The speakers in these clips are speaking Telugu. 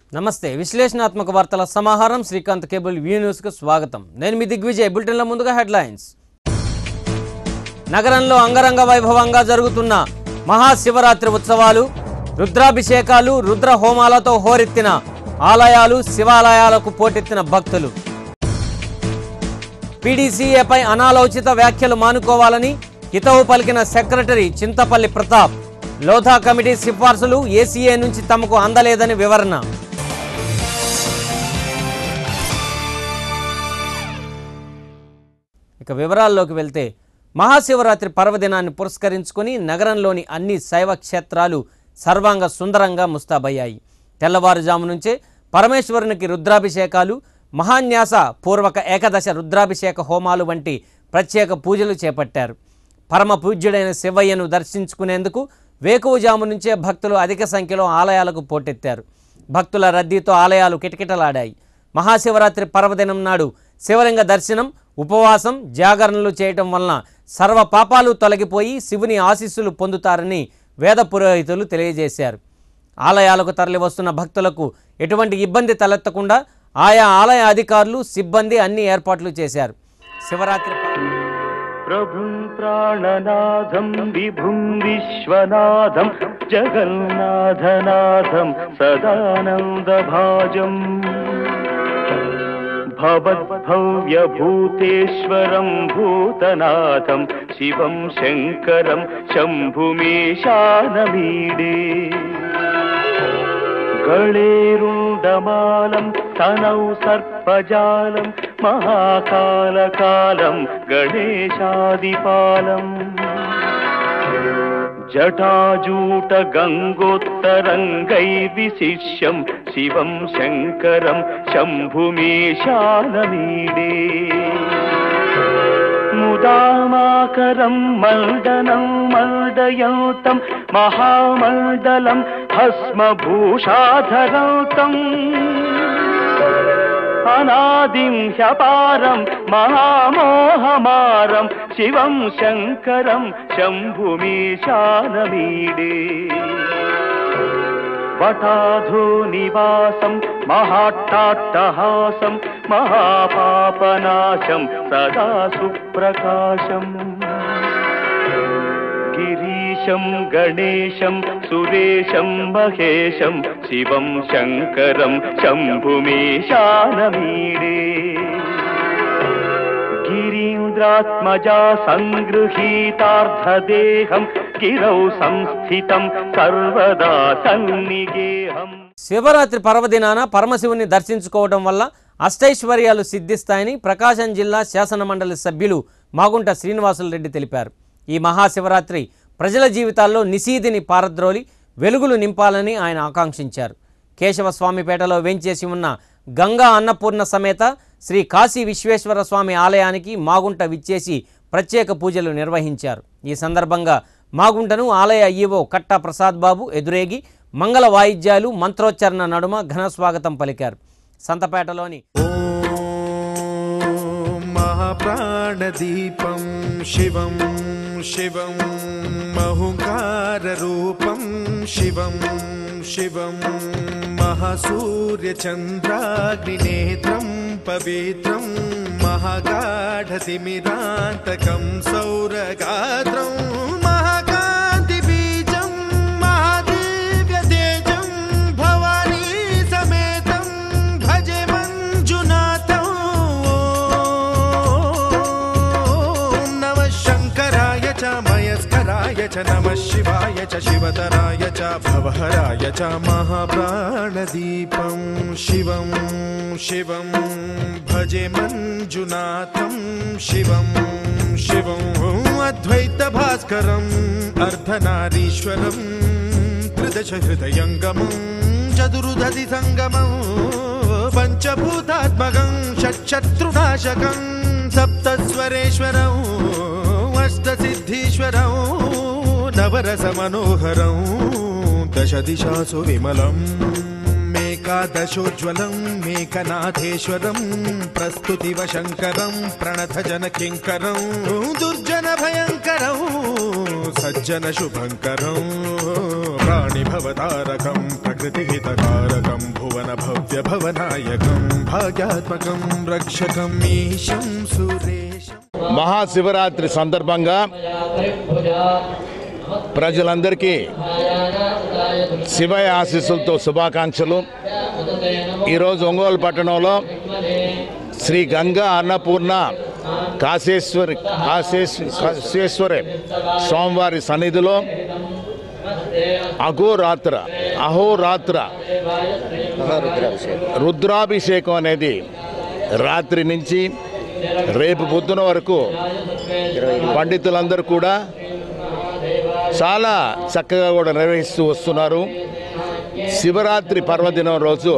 నమస్తే విశ్లేషణాత్మక వార్తల సమాహారం శ్రీకాంత్ కేబుల్ వ్యూ న్యూస్కు స్వాగతం నేను మీ దిగ్విజయ్ బులెటిన్ల ముందుగా హెడ్లైన్స్ నగరంలో అంగరంగ వైభవంగా జరుగుతున్న మహాశివరాత్రి ఉత్సవాలు రుద్రాభిషేకాలు రుద్ర హోమాలతో హోరెత్తిన ఆలయాలు శివాలయాలకు పోటెత్తిన భక్తులు పీడీసీఏపై అనాలోచిత వ్యాఖ్యలు మానుకోవాలని హితవు పలికిన సెక్రటరీ చింతపల్లి ప్రతాప్ లోధా కమిటీ సిఫార్సులు ఏసీఏ నుంచి తమకు అందలేదని వివరణ ఇక వివరాల్లోకి వెళ్తే మహాశివరాత్రి పర్వదినాన్ని పురస్కరించుకొని నగరంలోని అన్ని శైవ క్షేత్రాలు సర్వాంగ సుందరంగా ముస్తాబయ్యాయి తెల్లవారుజాము నుంచే పరమేశ్వరునికి రుద్రాభిషేకాలు మహాన్యాస పూర్వక ఏకదశ రుద్రాభిషేక హోమాలు వంటి ప్రత్యేక పూజలు చేపట్టారు పరమ పూజ్యుడైన శివయ్యను దర్శించుకునేందుకు వేకువజాము నుంచే భక్తులు అధిక సంఖ్యలో ఆలయాలకు పోటెత్తారు భక్తుల రద్దీతో ఆలయాలు కిటకిటలాడాయి మహాశివరాత్రి పర్వదినం నాడు శివలింగ దర్శనం ఉపవాసం జాగరణలు చేయటం వలన సర్వ పాపాలు తొలగిపోయి శివుని ఆశీస్సులు పొందుతారని వేద పురోహితులు తెలియజేశారు ఆలయాలకు తరలివస్తున్న భక్తులకు ఎటువంటి ఇబ్బంది తలెత్తకుండా ఆయా ఆలయ అధికారులు సిబ్బంది అన్ని ఏర్పాట్లు చేశారు శివరాత్రి పర్వ- प्रभुं प्राणनाथं विभुं विश्वनाथं जगन्नाथनाथं सदानन्दभाजम् भवद्भव्यभूतेश्वरं भूतनाथं शिवं शङ्करं शम्भुमेशानमीडे गळेरुण्डमालं तनौ सर्पजालं महाकालकालं गणेशादिपालम् जटाजूटगङ्गोत्तरङ्गैर्विशिष्यं शिवं शङ्करं शम्भुमेशानमीडे मुदामाकरं मण्डनं मण्डयन्तं महामण्डलं भस्मभूषाधरन्तम् अनादिं ह्यपारं महामोहमारं शिवं शङ्करं शम्भुमीशानमीडे वटाधोनिवासं महाट्टाट्टहासं महापापनाशं सदा सुप्रकाशम् गिरीशं गणेशं सुरेशं महेशं शिवं शङ्करं शम्भुमेशानमीडे गिरीन्द्रात्मजा सङ्गृहीतार्धदेहं गिरौ संस्थितं सर्वदा सन्निगेहम् శివరాత్రి పర్వదినాన పరమశివుని దర్శించుకోవడం వల్ల అష్టైశ్వర్యాలు సిద్ధిస్తాయని ప్రకాశం జిల్లా శాసన మండలి సభ్యులు మాగుంట శ్రీనివాసులు రెడ్డి తెలిపారు ఈ మహాశివరాత్రి ప్రజల జీవితాల్లో నిశీదిని పారద్రోలి వెలుగులు నింపాలని ఆయన ఆకాంక్షించారు కేశవస్వామిపేటలో వేంచేసి ఉన్న గంగా అన్నపూర్ణ సమేత శ్రీ కాశీ విశ్వేశ్వర స్వామి ఆలయానికి మాగుంట విచ్చేసి ప్రత్యేక పూజలు నిర్వహించారు ఈ సందర్భంగా మాగుంటను ఆలయ ఈవో కట్టా ప్రసాద్ బాబు ఎదురేగి మంగళ వాయిద్యాలు మంత్రోచ్చరణ నడుమ ఘన స్వాగతం పలికారు సంతపేటలోని ॐ महाप्राणदीपं शिवं शिवं महुङ्काररूपं शिवं शिवं महासूर्यचन्द्राग्निनेत्रं पवित्रं महागाढतिमिरान्तकं सौरगात्रं महाकान्तिबीजं महादिव्यतेजं भवानी समेतं भजे मञ्जुनाथं ॐ नमः शङ्कराय च मयस्कराय च नमः शिवाय च शिवतराय च भवहराय च महाप्राणदीपं शिवं शिवं भजे मञ्जुनाथं शिवं शिवं अद्वैतभास्करम् अर्धनारीश्वरं त्रिदशहृदयङ्गमं चतुर्दधि सङ्गमं पञ्चभूतात्मकं षट्शत्रुनाशकं सप्तस्वरेश्वरौ अष्टसिद्धीश्वरौ नवरसमनोहरौ दशदिशासु विमलम् मेकादशोज्ज्वलं मेकनाथेश्वरं प्रस्तुतिव शङ्करं प्रणतजनकिङ्करं दुर्जनभयङ्करौ सज्जनशुभङ्करौ प्राण भवानि भवतारकं प्रकृतिहितकारकं भुवनभव्यभवनायकं भाग्यात्मकं रक्षकम् ईशं सुरेशम् మహాశివరాత్రి సందర్భంగా ప్రజలందరికీ శివయ ఆశీస్సులతో శుభాకాంక్షలు ఈరోజు ఒంగోలు పట్టణంలో శ్రీ గంగా అన్నపూర్ణ కాశేశ్వరి కాశేశ్వ కాశేశ్వరి స్వామివారి సన్నిధిలో అహోరాత్ర అహోరాత్ర రుద్రాభిషేకం అనేది రాత్రి నుంచి రేపు పొద్దున వరకు పండితులందరూ కూడా చాలా చక్కగా కూడా నిర్వహిస్తూ వస్తున్నారు శివరాత్రి పర్వదినం రోజు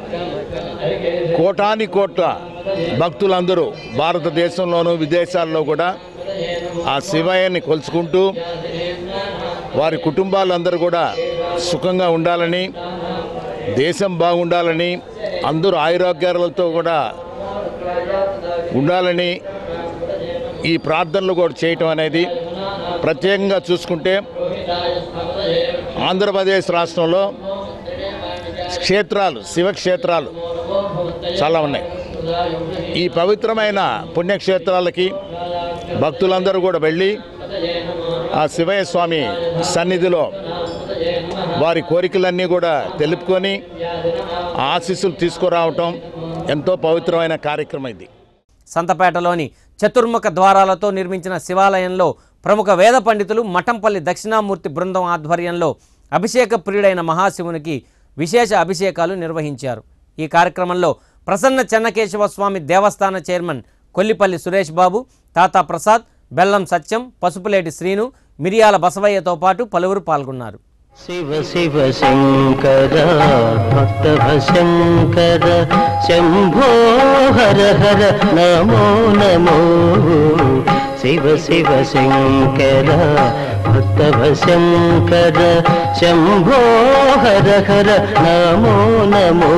కోటాని కోట్ల భక్తులందరూ భారతదేశంలోనూ విదేశాల్లో కూడా ఆ శివయ్యని కొలుచుకుంటూ వారి కుటుంబాలందరూ కూడా సుఖంగా ఉండాలని దేశం బాగుండాలని అందరూ ఆయురాగ్యాలతో కూడా ఉండాలని ఈ ప్రార్థనలు కూడా చేయటం అనేది ప్రత్యేకంగా చూసుకుంటే ఆంధ్రప్రదేశ్ రాష్ట్రంలో క్షేత్రాలు శివక్షేత్రాలు చాలా ఉన్నాయి ఈ పవిత్రమైన పుణ్యక్షేత్రాలకి భక్తులందరూ కూడా వెళ్ళి ఆ శివయ్య స్వామి సన్నిధిలో వారి కోరికలన్నీ కూడా తెలుపుకొని ఆ ఆశీస్సులు తీసుకురావటం ఎంతో పవిత్రమైన కార్యక్రమం ఇది సంతపేటలోని చతుర్ముఖ ద్వారాలతో నిర్మించిన శివాలయంలో ప్రముఖ వేద పండితులు మఠంపల్లి దక్షిణామూర్తి బృందం ఆధ్వర్యంలో అభిషేక ప్రియుడైన మహాశివునికి విశేష అభిషేకాలు నిర్వహించారు ఈ కార్యక్రమంలో ప్రసన్న చెన్నకేశవ స్వామి దేవస్థాన చైర్మన్ కొల్లిపల్లి సురేష్ బాబు తాతా ప్రసాద్ బెల్లం సత్యం పసుపులేటి శ్రీను మిరియాల బసవయ్యతో పాటు పలువురు పాల్గొన్నారు శివ శివ శంకర భక్త శంకర శంభో హర హర నమో నమో శివ శివ శంకర భక్త శంకర శంభో హర హర నమో నమో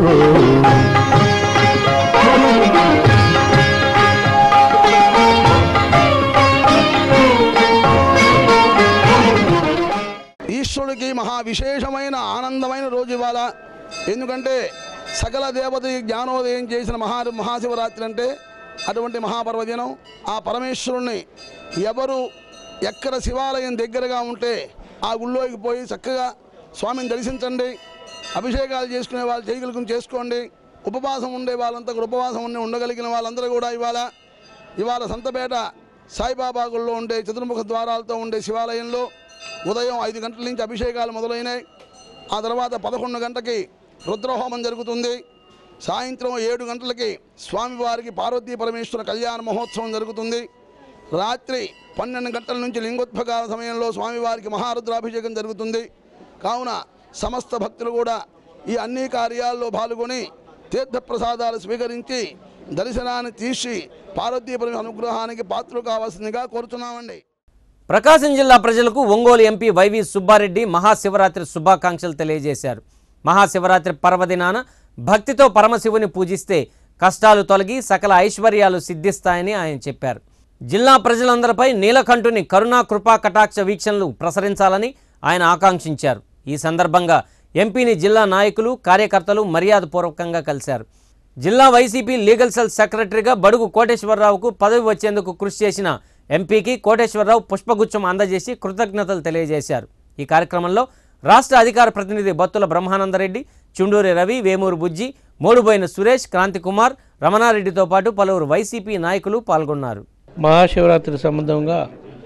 ఈశ్వరుడికి మహా విశేషమైన ఆనందమైన రోజు ఇవాళ ఎందుకంటే సకల దేవత జ్ఞానోదయం చేసిన మహా మహాశివరాత్రి అంటే అటువంటి మహాపర్వదినం ఆ పరమేశ్వరుణ్ణి ఎవరు ఎక్కడ శివాలయం దగ్గరగా ఉంటే ఆ గుళ్ళోకి పోయి చక్కగా స్వామిని దర్శించండి అభిషేకాలు చేసుకునే వాళ్ళు చేయగలుగుని చేసుకోండి ఉపవాసం ఉండే వాళ్ళంతా కూడా ఉపవాసం ఉండి ఉండగలిగిన వాళ్ళందరూ కూడా ఇవాళ ఇవాళ సంతపేట సాయిబాబా గుళ్ళో ఉండే చతుర్ముఖ ద్వారాలతో ఉండే శివాలయంలో ఉదయం ఐదు గంటల నుంచి అభిషేకాలు మొదలైనాయి ఆ తర్వాత పదకొండు గంటకి రుద్రహోమం జరుగుతుంది సాయంత్రం ఏడు గంటలకి స్వామివారికి పార్వతీ పరమేశ్వర కళ్యాణ మహోత్సవం జరుగుతుంది రాత్రి పన్నెండు గంటల నుంచి లింగోద్భకాల సమయంలో స్వామివారికి మహారుద్రాభిషేకం జరుగుతుంది కావున సమస్త భక్తులు కూడా ఈ అన్ని కార్యాల్లో పాల్గొని తీర్థప్రసాదాలు స్వీకరించి దర్శనాన్ని తీసి పార్వతీ పరమేశ్వర అనుగ్రహానికి పాత్రలు కావాల్సిందిగా కోరుతున్నామండి ప్రకాశం జిల్లా ప్రజలకు ఒంగోలు ఎంపీ వైవి సుబ్బారెడ్డి మహాశివరాత్రి శుభాకాంక్షలు తెలియజేశారు మహాశివరాత్రి పర్వదినాన భక్తితో పరమశివుని పూజిస్తే కష్టాలు తొలగి సకల ఐశ్వర్యాలు సిద్ధిస్తాయని ఆయన చెప్పారు జిల్లా ప్రజలందరిపై నీలకంఠుని కరుణా కృపా కటాక్ష వీక్షణలు ప్రసరించాలని ఆయన ఆకాంక్షించారు ఈ సందర్భంగా ఎంపీని జిల్లా నాయకులు కార్యకర్తలు మర్యాదపూర్వకంగా కలిశారు జిల్లా వైసీపీ లీగల్ సెల్ సెక్రటరీగా బడుగు కోటేశ్వరరావుకు పదవి వచ్చేందుకు కృషి చేసిన ఎంపీకి కోటేశ్వరరావు పుష్పగుచ్చం అందజేసి కృతజ్ఞతలు తెలియజేశారు ఈ కార్యక్రమంలో రాష్ట్ర అధికార ప్రతినిధి బత్తుల బ్రహ్మానందరెడ్డి చుండూరి రవి వేమూరు బుజ్జి మోడుబోయిన సురేష్ క్రాంతికుమార్ రమణారెడ్డితో పాటు పలువురు వైసీపీ నాయకులు పాల్గొన్నారు మహాశివరాత్రి సంబంధంగా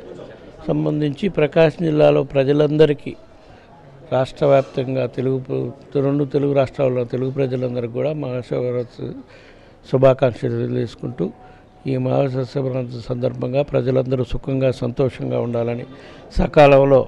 సంబంధించి ప్రకాశం జిల్లాలో ప్రజలందరికీ రాష్ట్ర వ్యాప్తంగా తెలుగు ప్ర- రెండు తెలుగు రాష్ట్రాల్లో తెలుగు ప్రజలందరికీ కూడా మహాశివరాత్రి శుభాకాంక్షలు తెలియజేసుకుంటూ ఈ మహాశివరాత్రి సందర్భంగా ప్రజలందరూ సుఖంగా సంతోషంగా ఉండాలని సకాలంలో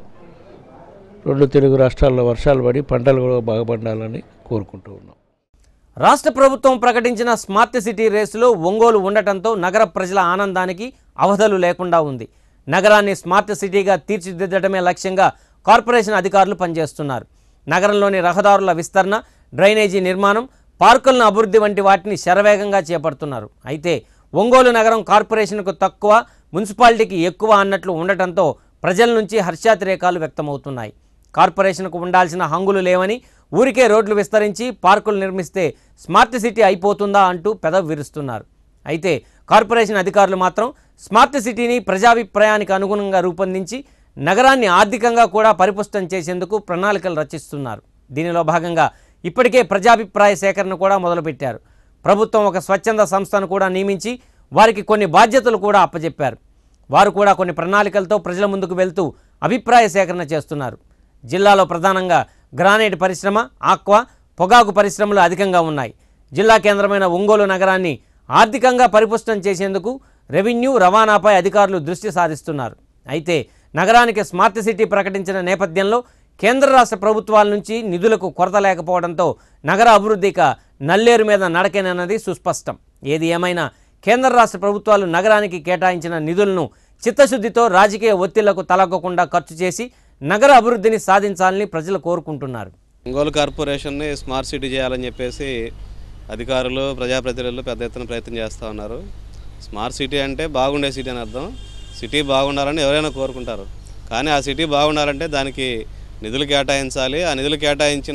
రెండు తెలుగు రాష్ట్రాల్లో వర్షాలు పడి పంటలు కూడా బాగా పండాలని కోరుకుంటూ ఉన్నాం రాష్ట్ర ప్రభుత్వం ప్రకటించిన స్మార్ట్ సిటీ రేసులో ఒంగోలు ఉండటంతో నగర ప్రజల ఆనందానికి అవధులు లేకుండా ఉంది నగరాన్ని స్మార్ట్ సిటీగా తీర్చిదిద్దడమే లక్ష్యంగా కార్పొరేషన్ అధికారులు పనిచేస్తున్నారు నగరంలోని రహదారుల విస్తరణ డ్రైనేజీ నిర్మాణం పార్కులను అభివృద్ధి వంటి వాటిని శరవేగంగా చేపడుతున్నారు అయితే ఒంగోలు నగరం కార్పొరేషన్కు తక్కువ మున్సిపాలిటీకి ఎక్కువ అన్నట్లు ఉండటంతో ప్రజల నుంచి హర్షాతిరేకాలు వ్యక్తమవుతున్నాయి కార్పొరేషన్కు ఉండాల్సిన హంగులు లేవని ఊరికే రోడ్లు విస్తరించి పార్కులు నిర్మిస్తే స్మార్ట్ సిటీ అయిపోతుందా అంటూ పెదవి విరుస్తున్నారు అయితే కార్పొరేషన్ అధికారులు మాత్రం స్మార్ట్ సిటీని ప్రజాభిప్రాయానికి అనుగుణంగా రూపొందించి నగరాన్ని ఆర్థికంగా కూడా పరిపుష్టం చేసేందుకు ప్రణాళికలు రచిస్తున్నారు దీనిలో భాగంగా ఇప్పటికే ప్రజాభిప్రాయ సేకరణ కూడా మొదలుపెట్టారు ప్రభుత్వం ఒక స్వచ్ఛంద సంస్థను కూడా నియమించి వారికి కొన్ని బాధ్యతలు కూడా అప్పచెప్పారు వారు కూడా కొన్ని ప్రణాళికలతో ప్రజల ముందుకు వెళ్తూ అభిప్రాయ సేకరణ చేస్తున్నారు జిల్లాలో ప్రధానంగా గ్రానైట్ పరిశ్రమ ఆక్వా పొగాకు పరిశ్రమలు అధికంగా ఉన్నాయి జిల్లా కేంద్రమైన ఒంగోలు నగరాన్ని ఆర్థికంగా పరిపుష్టం చేసేందుకు రెవెన్యూ రవాణాపై అధికారులు దృష్టి సారిస్తున్నారు అయితే నగరానికి స్మార్ట్ సిటీ ప్రకటించిన నేపథ్యంలో కేంద్ర రాష్ట్ర ప్రభుత్వాల నుంచి నిధులకు కొరత లేకపోవడంతో నగర అభివృద్ధిక నల్లేరు మీద నడకేనన్నది సుస్పష్టం ఏది ఏమైనా కేంద్ర రాష్ట్ర ప్రభుత్వాలు నగరానికి కేటాయించిన నిధులను చిత్తశుద్ధితో రాజకీయ ఒత్తిళ్లకు తలగ్గకుండా ఖర్చు చేసి నగర అభివృద్ధిని సాధించాలని ప్రజలు కోరుకుంటున్నారు ఒంగోలు కార్పొరేషన్ని స్మార్ట్ సిటీ చేయాలని చెప్పేసి అధికారులు ప్రజాప్రతినిధులు పెద్ద ఎత్తున ప్రయత్నం చేస్తూ ఉన్నారు స్మార్ట్ సిటీ అంటే బాగుండే సిటీ అని అర్థం సిటీ బాగుండాలని ఎవరైనా కోరుకుంటారు కానీ ఆ సిటీ బాగుండాలంటే దానికి నిధులు కేటాయించాలి ఆ నిధులు కేటాయించిన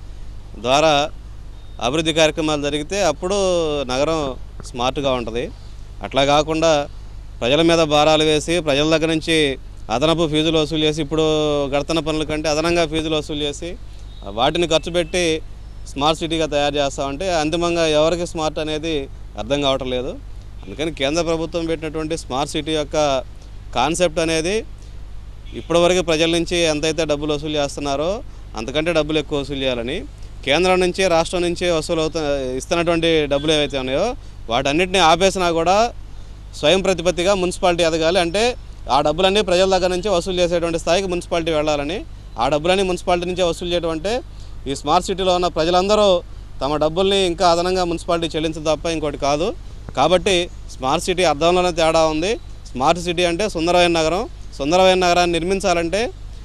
ద్వారా అభివృద్ధి కార్యక్రమాలు జరిగితే అప్పుడు నగరం స్మార్ట్గా ఉంటుంది అట్లా కాకుండా ప్రజల మీద భారాలు వేసి ప్రజల దగ్గర నుంచి అదనపు ఫీజులు వసూలు చేసి ఇప్పుడు గడతన పనుల కంటే అదనంగా ఫీజులు వసూలు చేసి వాటిని ఖర్చు పెట్టి స్మార్ట్ సిటీగా తయారు చేస్తామంటే అంతిమంగా ఎవరికి స్మార్ట్ అనేది అర్థం కావటం లేదు అందుకని కేంద్ర ప్రభుత్వం పెట్టినటువంటి స్మార్ట్ సిటీ యొక్క కాన్సెప్ట్ అనేది ఇప్పటివరకు ప్రజల నుంచి ఎంతైతే డబ్బులు వసూలు చేస్తున్నారో అంతకంటే డబ్బులు ఎక్కువ వసూలు చేయాలని కేంద్రం నుంచి రాష్ట్రం నుంచి వసూలు అవుతు ఇస్తున్నటువంటి డబ్బులు ఏవైతే ఉన్నాయో వాటన్నిటిని ఆపేసినా కూడా స్వయం ప్రతిపత్తిగా మున్సిపాలిటీ ఎదగాలి అంటే ఆ డబ్బులన్నీ ప్రజల దగ్గర నుంచి వసూలు చేసేటువంటి స్థాయికి మున్సిపాలిటీ వెళ్ళాలని ఆ డబ్బులన్నీ మున్సిపాలిటీ నుంచే వసూలు చేయడం అంటే ఈ స్మార్ట్ సిటీలో ఉన్న ప్రజలందరూ తమ డబ్బుల్ని ఇంకా అదనంగా మున్సిపాలిటీ చెల్లించడం తప్ప ఇంకోటి కాదు కాబట్టి స్మార్ట్ సిటీ అర్థంలోనే తేడా ఉంది స్మార్ట్ సిటీ అంటే సుందరమైన నగరం సుందరమైన నగరాన్ని నిర్మించాలంటే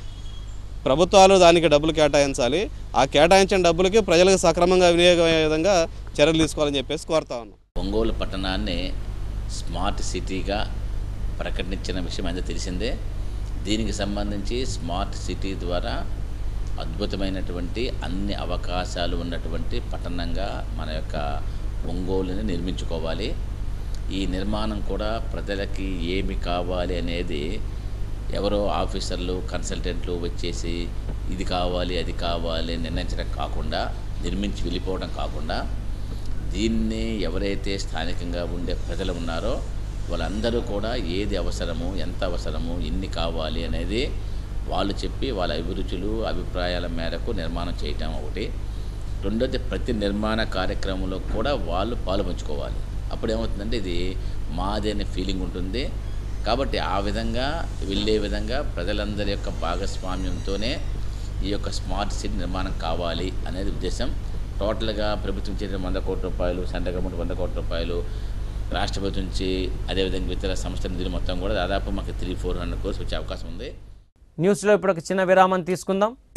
ప్రభుత్వాలు దానికి డబ్బులు కేటాయించాలి ఆ కేటాయించిన డబ్బులకి ప్రజలకు సక్రమంగా వినియోగమయ్యే విధంగా చర్యలు తీసుకోవాలని చెప్పేసి కోరుతా ఉన్నాం ఒంగోలు పట్టణాన్ని స్మార్ట్ సిటీగా ప్రకటించిన విషయం అందరూ తెలిసిందే దీనికి సంబంధించి స్మార్ట్ సిటీ ద్వారా అద్భుతమైనటువంటి అన్ని అవకాశాలు ఉన్నటువంటి పట్టణంగా మన యొక్క ఒంగోలుని నిర్మించుకోవాలి ఈ నిర్మాణం కూడా ప్రజలకి ఏమి కావాలి అనేది ఎవరో ఆఫీసర్లు కన్సల్టెంట్లు వచ్చేసి ఇది కావాలి అది కావాలి అని నిర్ణయించడం కాకుండా నిర్మించి వెళ్ళిపోవడం కాకుండా దీన్ని ఎవరైతే స్థానికంగా ఉండే ప్రజలు ఉన్నారో వాళ్ళందరూ కూడా ఏది అవసరము ఎంత అవసరము ఎన్ని కావాలి అనేది వాళ్ళు చెప్పి వాళ్ళ అభిరుచులు అభిప్రాయాల మేరకు నిర్మాణం చేయటం ఒకటి రెండోది ప్రతి నిర్మాణ కార్యక్రమంలో కూడా వాళ్ళు పాలు పంచుకోవాలి అప్పుడు ఏమవుతుందంటే ఇది మాది అనే ఫీలింగ్ ఉంటుంది కాబట్టి ఆ విధంగా వెళ్ళే విధంగా ప్రజలందరి యొక్క భాగస్వామ్యంతోనే ఈ యొక్క స్మార్ట్ సిటీ నిర్మాణం కావాలి అనేది ఉద్దేశం టోటల్గా ప్రభుత్వం చేసిన వంద కోట్ల రూపాయలు సెంట్రల్ గవర్నమెంట్ వంద కోట్ల రూపాయలు రాష్ట్ర ప్రభుత్వం నుంచి అదేవిధంగా ఇతర సంస్థల నిధులు మొత్తం కూడా దాదాపు మాకు త్రీ ఫోర్ హండ్రెడ్ కోర్స్ వచ్చే అవకాశం ఉంది న్యూస్లో ఇప్పుడు ఒక చిన్న విరామం తీసుకుందాం